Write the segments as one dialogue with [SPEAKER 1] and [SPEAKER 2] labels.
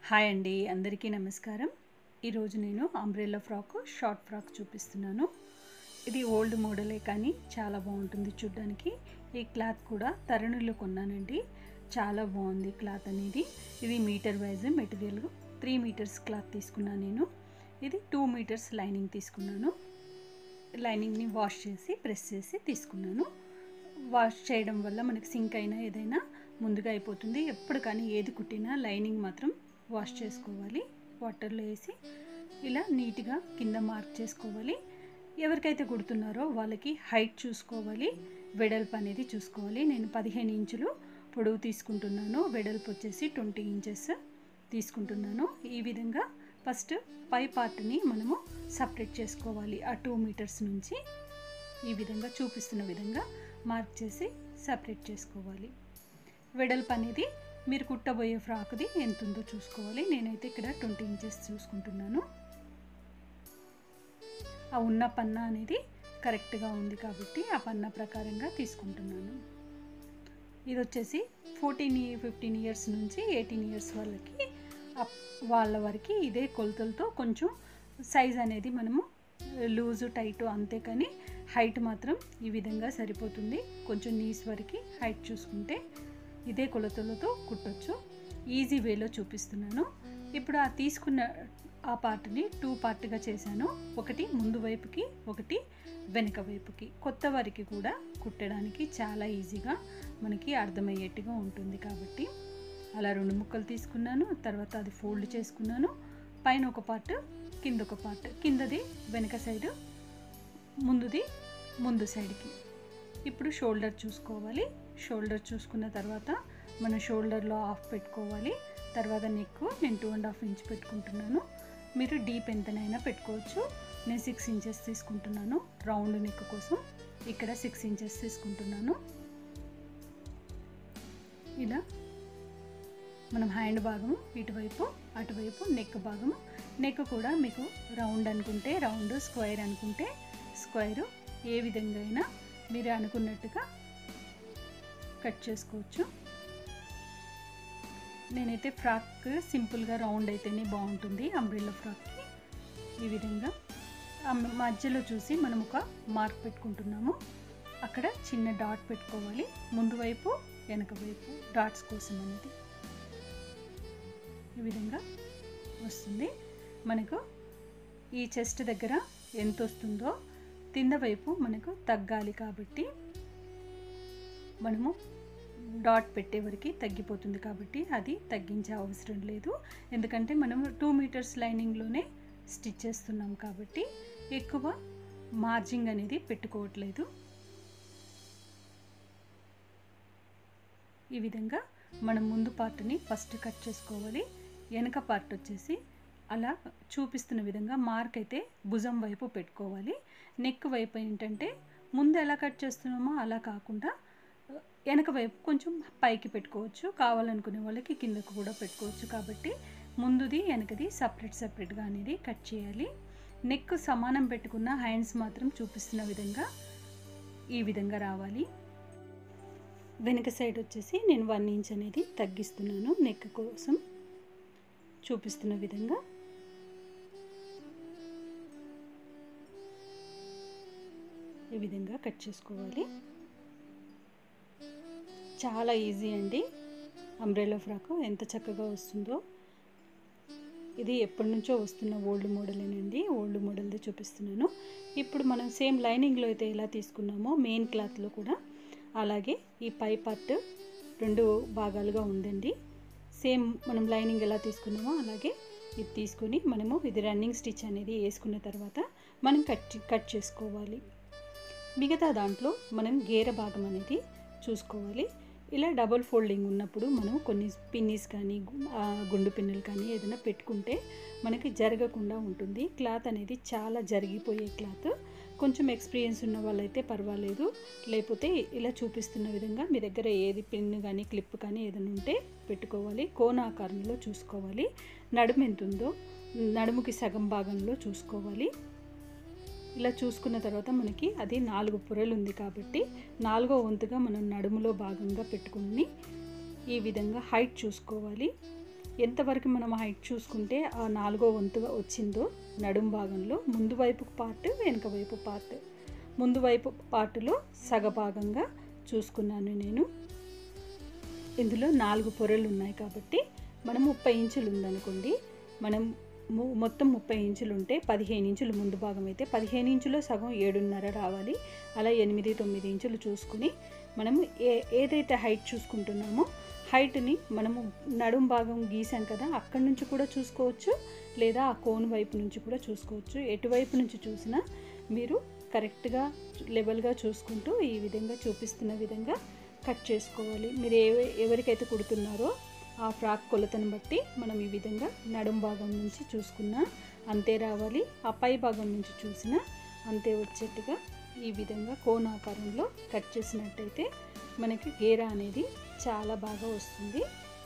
[SPEAKER 1] hi అండి అందరికీ నమస్కారం ఈరోజు నేను అంబ్రెల్లా ఫ్రాక్ షార్ట్ ఫ్రాక్ చూపిస్తున్నాను ఇది ఓల్డ్ మోడలే కానీ చాలా బాగుంటుంది చూడ్డానికి ఈ క్లాత్ కూడా తరుణులు కొన్నానండి చాలా బాగుంది క్లాత్ అనేది ఇది metre wise material three metres cloth తీసుకున్నాను నేను ఇది టూ మీటర్స్ లైనింగ్ తీసుకున్నాను లైనింగ్ని వాష్ చేసి ప్రెస్ చేసి తీసుకున్నాను వాష్ చేయడం వల్ల మనకి సింక్ అయినా ఏదైనా ముందుగా అయిపోతుంది ఎప్పుడు కానీ ఏది కుట్టినా లైనింగ్ మాత్రం వాష్ చేసుకోవాలి వాటర్లో వేసి ఇలా నీట్గా కింద మార్క్ చేసుకోవాలి ఎవరికైతే కుడుతున్నారో వాళ్ళకి హైట్ చూసుకోవాలి వెడల్పు అనేది చూసుకోవాలి నేను పదిహేను ఇంచులు పొడవు తీసుకుంటున్నాను వెడల్పు వచ్చేసి ట్వంటీ ఇంచెస్ తీసుకుంటున్నాను ఈ విధంగా ఫస్ట్ పై పార్ట్ని మనము సపరేట్ చేసుకోవాలి ఆ టూ మీటర్స్ నుంచి ఈ విధంగా చూపిస్తున్న విధంగా మార్క్ చేసి సపరేట్ చేసుకోవాలి వెడల్పు అనేది మీరు కుట్టబోయే ఫ్రాక్ది ఎంత ఉందో చూసుకోవాలి నేనైతే ఇక్కడ ట్వంటీ ఇంచెస్ చూసుకుంటున్నాను ఆ ఉన్న పన్నా అనేది కరెక్ట్గా ఉంది కాబట్టి ఆ పన్నా ప్రకారంగా తీసుకుంటున్నాను ఇది వచ్చేసి ఫోర్టీన్ ఫిఫ్టీన్ ఇయర్స్ నుంచి ఎయిటీన్ ఇయర్స్ వాళ్ళకి వాళ్ళ వరకు ఇదే కొలతలతో కొంచెం సైజ్ అనేది మనము లూజు టైట్ అంతే కానీ హైట్ మాత్రం ఈ విధంగా సరిపోతుంది కొంచెం నీస్ వరకు హైట్ చూసుకుంటే ఇదే కొలతలతో కుట్టొచ్చు ఈజీ వేలో చూపిస్తున్నాను ఇప్పుడు ఆ తీసుకున్న ఆ పార్ట్ని టూ పార్ట్గా చేశాను ఒకటి ముందు వైపుకి ఒకటి వెనక వైపుకి కొత్త వారికి కూడా కుట్టడానికి చాలా ఈజీగా మనకి అర్థమయ్యేట్టుగా ఉంటుంది కాబట్టి అలా రెండు ముక్కలు తీసుకున్నాను తర్వాత అది ఫోల్డ్ చేసుకున్నాను పైన ఒక పార్ట్ కింద ఒక పార్ట్ కిందది వెనక సైడు ముందుది ముందు సైడ్కి ఇప్పుడు షోల్డర్ చూసుకోవాలి షోల్డర్ చూసుకున్న తర్వాత మన షోల్డర్లో ఆఫ్ పెట్టుకోవాలి తర్వాత నెక్ నేను టూ అండ్ హాఫ్ ఇంచ్ పెట్టుకుంటున్నాను మీరు డీప్ ఎంతనైనా పెట్టుకోవచ్చు నేను సిక్స్ ఇంచెస్ తీసుకుంటున్నాను రౌండ్ నెక్ కోసం ఇక్కడ సిక్స్ ఇంచెస్ తీసుకుంటున్నాను ఇలా మనం హ్యాండ్ భాగము ఇటువైపు అటువైపు నెక్ భాగము నెక్ కూడా మీకు రౌండ్ అనుకుంటే రౌండ్ స్క్వైర్ అనుకుంటే స్క్వైర్ ఏ విధంగా అయినా మీరు అనుకున్నట్టుగా కట్ చేసుకోవచ్చు నేనైతే ఫ్రాక్ సింపుల్గా రౌండ్ అయితేనే బాగుంటుంది అంబ్రిల్లా ఫ్రాక్కి ఈ విధంగా మధ్యలో చూసి మనం ఒక మార్క్ పెట్టుకుంటున్నాము అక్కడ చిన్న డాట్ పెట్టుకోవాలి ముందు వైపు వెనక వైపు డాట్స్ కోసం అనేది ఈ విధంగా వస్తుంది మనకు ఈ చెస్ట్ దగ్గర ఎంత వస్తుందో కింద వైపు మనకు తగ్గాలి కాబట్టి మనము డాట్ పెట్టే వరకు తగ్గిపోతుంది కాబట్టి అది తగ్గించే అవసరం లేదు ఎందుకంటే మనం టూ మీటర్స్ లైనింగ్లోనే స్టిచ్ చేస్తున్నాం కాబట్టి ఎక్కువ మార్జింగ్ అనేది పెట్టుకోవట్లేదు ఈ విధంగా మనం ముందు పార్ట్ని ఫస్ట్ కట్ చేసుకోవాలి వెనక పార్ట్ వచ్చేసి అలా చూపిస్తున్న విధంగా మార్క్ అయితే భుజం వైపు పెట్టుకోవాలి నెక్ వైపు ఏంటంటే ముందు ఎలా కట్ చేస్తున్నామో అలా కాకుండా వెనక వైపు కొంచెం పైకి పెట్టుకోవచ్చు కావాలనుకునే వాళ్ళకి కిందకు కూడా పెట్టుకోవచ్చు కాబట్టి ముందుది వెనకది సపరేట్ సపరేట్గా అనేది కట్ చేయాలి నెక్ సమానం పెట్టుకున్న హ్యాండ్స్ మాత్రం చూపిస్తున్న విధంగా ఈ విధంగా రావాలి వెనక సైడ్ వచ్చేసి నేను వన్ ఇంచ్ అనేది తగ్గిస్తున్నాను నెక్ కోసం చూపిస్తున్న విధంగా ఈ విధంగా కట్ చేసుకోవాలి చాలా ఈజీ అండి అంబ్రెలా ఫ్రాక్ ఎంత చక్కగా వస్తుందో ఇది ఎప్పటి నుంచో వస్తున్న ఓల్డ్ మోడలేనండి ఓల్డ్ మోడల్ది చూపిస్తున్నాను ఇప్పుడు మనం సేమ్ లైనింగ్లో అయితే ఎలా తీసుకున్నామో మెయిన్ క్లాత్లో కూడా అలాగే ఈ పై పార్ట్ రెండు భాగాలుగా ఉందండి సేమ్ మనం లైనింగ్ ఎలా తీసుకున్నామో అలాగే ఇది తీసుకొని మనము ఇది రన్నింగ్ స్టిచ్ అనేది వేసుకున్న తర్వాత మనం కట్ కట్ చేసుకోవాలి మిగతా దాంట్లో మనం గేర భాగం అనేది చూసుకోవాలి ఇలా డబుల్ ఫోల్డింగ్ ఉన్నప్పుడు మనం కొన్ని పిన్నీస్ కానీ గుండు పిన్నులు కానీ ఏదైనా పెట్టుకుంటే మనకి జరగకుండా ఉంటుంది క్లాత్ అనేది చాలా జరిగిపోయే క్లాత్ కొంచెం ఎక్స్పీరియన్స్ ఉన్న వాళ్ళైతే పర్వాలేదు లేకపోతే ఇలా చూపిస్తున్న విధంగా మీ దగ్గర ఏది పిన్ కానీ క్లిప్ కానీ ఏదైనా ఉంటే పెట్టుకోవాలి కోన ఆకారంలో చూసుకోవాలి నడుము ఎంత ఉందో నడుముకి సగం భాగంలో చూసుకోవాలి ఇలా చూసుకున్న తర్వాత మనకి అది నాలుగు పొరలు ఉంది కాబట్టి నాలుగో వంతుగా మనం నడుములో భాగంగా పెట్టుకుని ఈ విధంగా హైట్ చూసుకోవాలి ఎంతవరకు మనం హైట్ చూసుకుంటే ఆ నాలుగో వంతుగా వచ్చిందో నడుం భాగంలో ముందు వైపు పార్ట్ వెనుక వైపు పార్ట్ ముందు వైపు పార్టులో సగభాగంగా చూసుకున్నాను నేను ఇందులో నాలుగు పొరలు ఉన్నాయి కాబట్టి మనం ముప్పై ఇంచులు ఉందనుకోండి మనం ము- మొత్తం ముప్పై ఇంచులు ఉంటే పదిహేను ఇంచులు ముందు భాగం అయితే పదిహేను ఇంచులో సగం ఏడున్నర రావాలి అలా ఎనిమిది తొమ్మిది ఇంచులు చూసుకుని మనము ఏ ఏదైతే హైట్ చూసుకుంటున్నామో హైట్ని మనము నడుం భాగం గీసాం కదా అక్కడి నుంచి కూడా చూసుకోవచ్చు లేదా ఆ కోన్ వైపు నుంచి కూడా చూసుకోవచ్చు ఎటువైపు నుంచి చూసినా మీరు కరెక్ట్గా లెవెల్గా చూసుకుంటూ ఈ విధంగా చూపిస్తున్న విధంగా కట్ చేసుకోవాలి మీరు ఏ ఎవరికైతే కుడుతున్నారో ఆ ఫ్రాక్ కొలతను బట్టి మనం ఈ విధంగా నడుం భాగం నుంచి చూసుకున్నా అంతే రావాలి ఆ పై భాగం నుంచి చూసినా అంతే వచ్చేట్టుగా ఈ విధంగా కోన్ ఆకారంలో కట్ చేసినట్టయితే మనకి గేరా అనేది చాలా బాగా వస్తుంది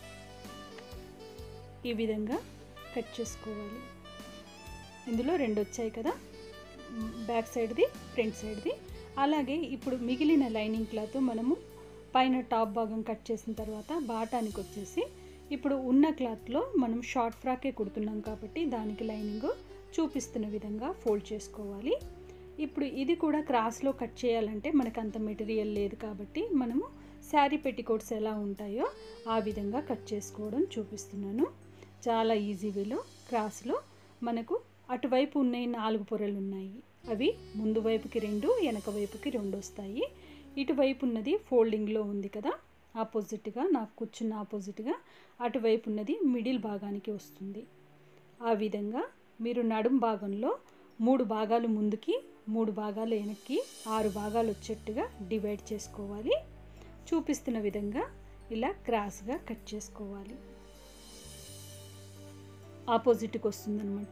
[SPEAKER 1] ఈ విధంగా కట్ చేసుకోవాలి ఇందులో రెండు వచ్చాయి కదా బ్యాక్ సైడ్ది ఫ్రంట్ సైడ్ది అలాగే ఇప్పుడు మిగిలిన లైనింగ్ క్లాత్ మనము పైన టాప్ భాగం కట్ చేసిన తర్వాత బాటానికి వచ్చేసి ఇప్పుడు ఉన్న క్లాత్లో మనం షార్ట్ ఫ్రాకే కుడుతున్నాం కాబట్టి దానికి లైనింగ్ చూపిస్తున్న విధంగా ఫోల్డ్ చేసుకోవాలి ఇప్పుడు ఇది కూడా క్రాస్లో కట్ చేయాలంటే మనకు అంత మెటీరియల్ లేదు కాబట్టి మనము శారీ పెట్టికోట్స్ ఎలా ఉంటాయో ఆ విధంగా కట్ చేసుకోవడం చూపిస్తున్నాను చాలా ఈజీ వేలో క్రాస్లో మనకు అటువైపు ఉన్నాయి నాలుగు పొరలు ఉన్నాయి అవి ముందు వైపుకి రెండు వెనక వైపుకి రెండు వస్తాయి ఇటువైపు ఉన్నది ఫోల్డింగ్లో ఉంది కదా ఆపోజిట్గా నాకు కూర్చున్న ఆపోజిట్గా అటువైపు ఉన్నది మిడిల్ భాగానికి వస్తుంది ఆ విధంగా మీరు నడుం భాగంలో మూడు భాగాలు ముందుకి మూడు భాగాలు వెనక్కి ఆరు భాగాలు వచ్చేట్టుగా డివైడ్ చేసుకోవాలి చూపిస్తున్న విధంగా ఇలా క్రాస్గా కట్ చేసుకోవాలి ఆపోజిట్కి వస్తుందన్నమాట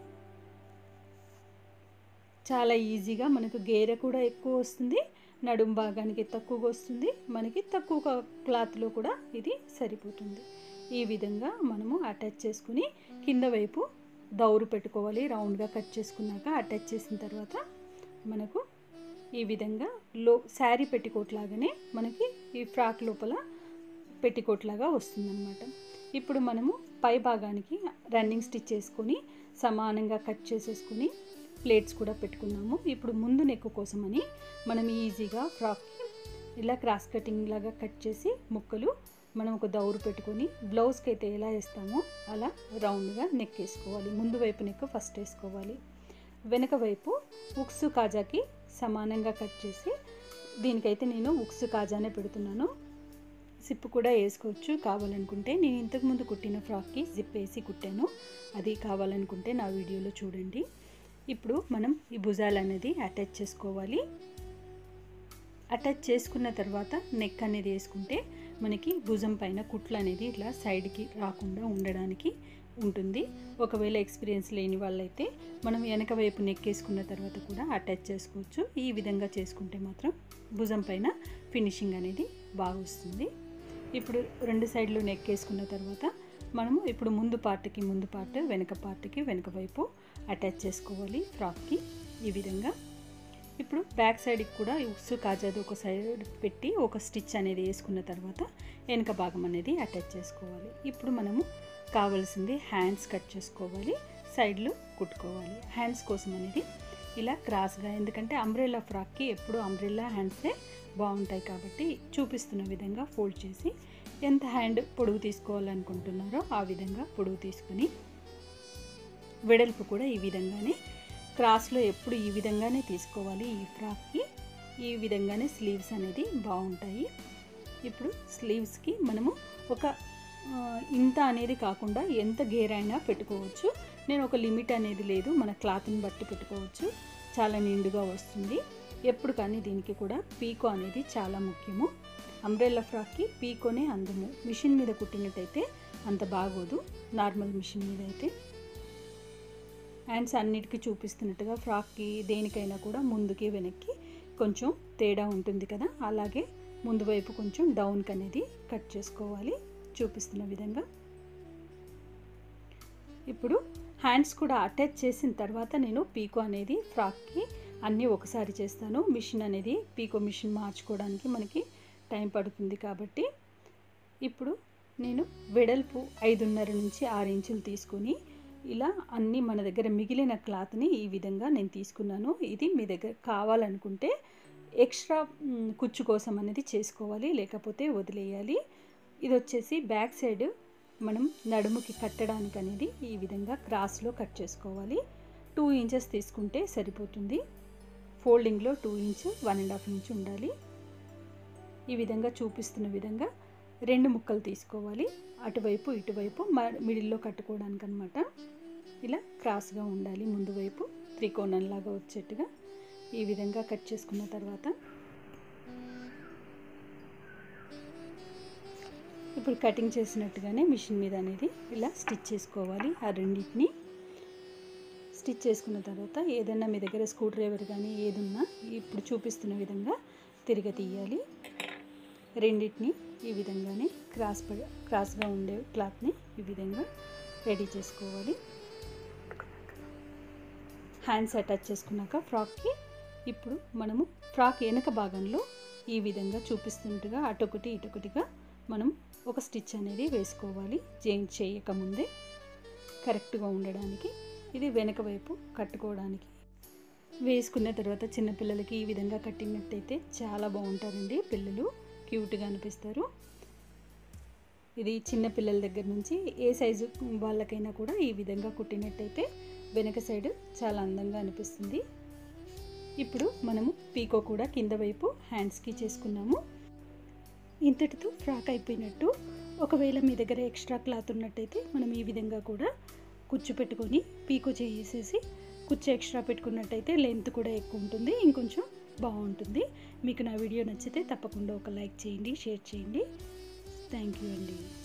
[SPEAKER 1] చాలా ఈజీగా మనకు గేర కూడా ఎక్కువ వస్తుంది నడుం భాగానికి తక్కువగా వస్తుంది మనకి తక్కువ క్లాత్లో కూడా ఇది సరిపోతుంది ఈ విధంగా మనము అటాచ్ చేసుకుని కింద వైపు దౌరు పెట్టుకోవాలి రౌండ్గా కట్ చేసుకున్నాక అటాచ్ చేసిన తర్వాత మనకు ఈ విధంగా లో శారీ పెట్టికోట్ లాగానే మనకి ఈ ఫ్రాక్ లోపల పెట్టికోట్ లాగా వస్తుందన్నమాట ఇప్పుడు మనము పై భాగానికి రన్నింగ్ స్టిచ్ చేసుకొని సమానంగా కట్ చేసేసుకుని ప్లేట్స్ కూడా పెట్టుకున్నాము ఇప్పుడు ముందు నెక్ కోసమని మనం ఈజీగా ఫ్రాక్కి ఇలా క్రాస్ కటింగ్ లాగా కట్ చేసి ముక్కలు మనం ఒక దౌరు పెట్టుకొని బ్లౌజ్కి అయితే ఎలా వేస్తామో అలా రౌండ్గా నెక్ వేసుకోవాలి ముందు వైపు నెక్ ఫస్ట్ వేసుకోవాలి వెనక వైపు ఉక్సు కాజాకి సమానంగా కట్ చేసి దీనికైతే నేను ఉక్సు కాజానే పెడుతున్నాను జిప్ కూడా వేసుకోవచ్చు కావాలనుకుంటే నేను ఇంతకుముందు కుట్టిన ఫ్రాక్కి జిప్ వేసి కుట్టాను అది కావాలనుకుంటే నా వీడియోలో చూడండి ఇప్పుడు మనం ఈ భుజాలు అనేది అటాచ్ చేసుకోవాలి అటాచ్ చేసుకున్న తర్వాత నెక్ అనేది వేసుకుంటే మనకి భుజం పైన కుట్లు అనేది ఇట్లా సైడ్కి రాకుండా ఉండడానికి ఉంటుంది ఒకవేళ ఎక్స్పీరియన్స్ లేని వాళ్ళైతే మనం వెనక వైపు నెక్ వేసుకున్న తర్వాత కూడా అటాచ్ చేసుకోవచ్చు ఈ విధంగా చేసుకుంటే మాత్రం భుజం పైన ఫినిషింగ్ అనేది బాగా వస్తుంది ఇప్పుడు రెండు సైడ్లు నెక్ వేసుకున్న తర్వాత మనము ఇప్పుడు ముందు పార్ట్కి ముందు పార్ట్ వెనక పార్ట్కి వెనక వైపు అటాచ్ చేసుకోవాలి ఫ్రాక్కి ఈ విధంగా ఇప్పుడు బ్యాక్ సైడ్కి కూడా ఉక్సు కాజాది ఒక సైడ్ పెట్టి ఒక స్టిచ్ అనేది వేసుకున్న తర్వాత వెనక భాగం అనేది అటాచ్ చేసుకోవాలి ఇప్పుడు మనము కావాల్సింది హ్యాండ్స్ కట్ చేసుకోవాలి సైడ్లు కుట్టుకోవాలి హ్యాండ్స్ కోసం అనేది ఇలా క్రాస్గా ఎందుకంటే అంబ్రెల్లా ఫ్రాక్కి ఎప్పుడు అంబ్రెల్లా హ్యాండ్సే బాగుంటాయి కాబట్టి చూపిస్తున్న విధంగా ఫోల్డ్ చేసి ఎంత హ్యాండ్ పొడుగు తీసుకోవాలనుకుంటున్నారో ఆ విధంగా పొడుగు తీసుకుని వెడల్పు కూడా ఈ విధంగానే క్రాస్లో ఎప్పుడు ఈ విధంగానే తీసుకోవాలి ఈ ఫ్రాక్కి ఈ విధంగానే స్లీవ్స్ అనేది బాగుంటాయి ఇప్పుడు స్లీవ్స్కి మనము ఒక ఆ, ఇంత అనేది కాకుండా ఎంత గేర్ అయినా పెట్టుకోవచ్చు నేను ఒక లిమిట్ అనేది లేదు మన క్లాత్ని బట్టి పెట్టుకోవచ్చు చాలా నిండుగా వస్తుంది ఎప్పుడు కానీ దీనికి కూడా పీకో అనేది చాలా ముఖ్యము అంబ్రెల్లా ఫ్రాక్కి పీకోనే అందము మిషన్ మీద కుట్టినట్టయితే అంత బాగోదు నార్మల్ మిషన్ మీద అయితే హ్యాండ్స్ అన్నిటికీ చూపిస్తున్నట్టుగా ఫ్రాక్కి దేనికైనా కూడా ముందుకి వెనక్కి కొంచెం తేడా ఉంటుంది కదా అలాగే ముందు వైపు కొంచెం డౌన్కి అనేది కట్ చేసుకోవాలి చూపిస్తున్న విధంగా ఇప్పుడు హ్యాండ్స్ కూడా అటాచ్ చేసిన తర్వాత నేను పీకో అనేది ఫ్రాక్కి అన్నీ ఒకసారి చేస్తాను మిషన్ అనేది పీకో మిషన్ మార్చుకోవడానికి మనకి టైం పడుతుంది కాబట్టి ఇప్పుడు నేను వెడల్పు ఐదున్నర నుంచి ఆరు ఇంచులు తీసుకొని ఇలా అన్నీ మన దగ్గర మిగిలిన క్లాత్ని ఈ విధంగా నేను తీసుకున్నాను ఇది మీ దగ్గర కావాలనుకుంటే ఎక్స్ట్రా మ్, కుచ్చు కోసం అనేది చేసుకోవాలి లేకపోతే వదిలేయాలి ఇది వచ్చేసి బ్యాక్ సైడ్ మనం నడుముకి కట్టడానికి అనేది ఈ విధంగా క్రాస్లో కట్ చేసుకోవాలి టూ ఇంచెస్ తీసుకుంటే సరిపోతుంది ఫోల్డింగ్లో two inch one and half inch ఉండాలి ఈ విధంగా చూపిస్తున్న విధంగా రెండు ముక్కలు తీసుకోవాలి అటువైపు ఇటువైపు మ- మిడిల్లో కట్టుకోవడానికి అనమాట ఇలా క్రాస్గా ఉండాలి ముందు వైపు త్రికోణంలాగా వచ్చేట్టుగా ఈ విధంగా కట్ చేసుకున్న తర్వాత ఇప్పుడు కటింగ్ చేసినట్టుగానే మిషన్ మీద అనేది ఇలా స్టిచ్ చేసుకోవాలి ఆ రెండింటిని స్టిచ్ చేసుకున్న తర్వాత ఏదైనా మీ దగ్గర స్క్రూ డ్రైవర్ కానీ ఏది ఉన్నా ఇప్పుడు చూపిస్తున్న విధంగా తిరిగి తీయాలి రెండింటిని ఈ విధంగానే క్రాస్ ప క్రాస్గా ఉండే క్లాత్ని ఈ విధంగా రెడీ చేసుకోవాలి హ్యాండ్స్ అటాచ్ చేసుకున్నాక ఫ్రాక్కి ఇప్పుడు మనము ఫ్రాక్ వెనక భాగంలో ఈ విధంగా చూపిస్తున్నట్టుగా అటొకటి ఇటొకటిగా మనం ఒక స్టిచ్ అనేది వేసుకోవాలి జాయింట్ చేయకముందే కరెక్ట్గా ఉండడానికి ఇది వెనక వైపు కట్టుకోవడానికి వేసుకున్న తర్వాత చిన్నపిల్లలకి ఈ విధంగా కట్టినట్టయితే చాలా బాగుంటారండి పిల్లలు క్యూట్గా అనిపిస్తారు ఇది చిన్న పిల్లల దగ్గర నుంచి ఏ సైజు వాళ్ళకైనా కూడా ఈ విధంగా కుట్టినట్టయితే వెనక సైడ్ చాలా అందంగా అనిపిస్తుంది ఇప్పుడు మనము పీకో కూడా కింద వైపు హ్యాండ్స్కి చేసుకున్నాము ఇంతటితో ఫ్రాక్ అయిపోయినట్టు ఒకవేళ మీ దగ్గర ఎక్స్ట్రా క్లాత్ ఉన్నట్టయితే మనం ఈ విధంగా కూడా కుచ్చు పెట్టుకొని పీకో చేసేసి కుచ్చు ఎక్స్ట్రా పెట్టుకున్నట్టయితే లెంత్ కూడా ఎక్కువ ఉంటుంది ఇంకొంచెం బాగుంటుంది మీకు నా వీడియో నచ్చితే తప్పకుండా ఒక లైక్ చేయండి షేర్ చేయండి థ్యాంక్ యూ అండి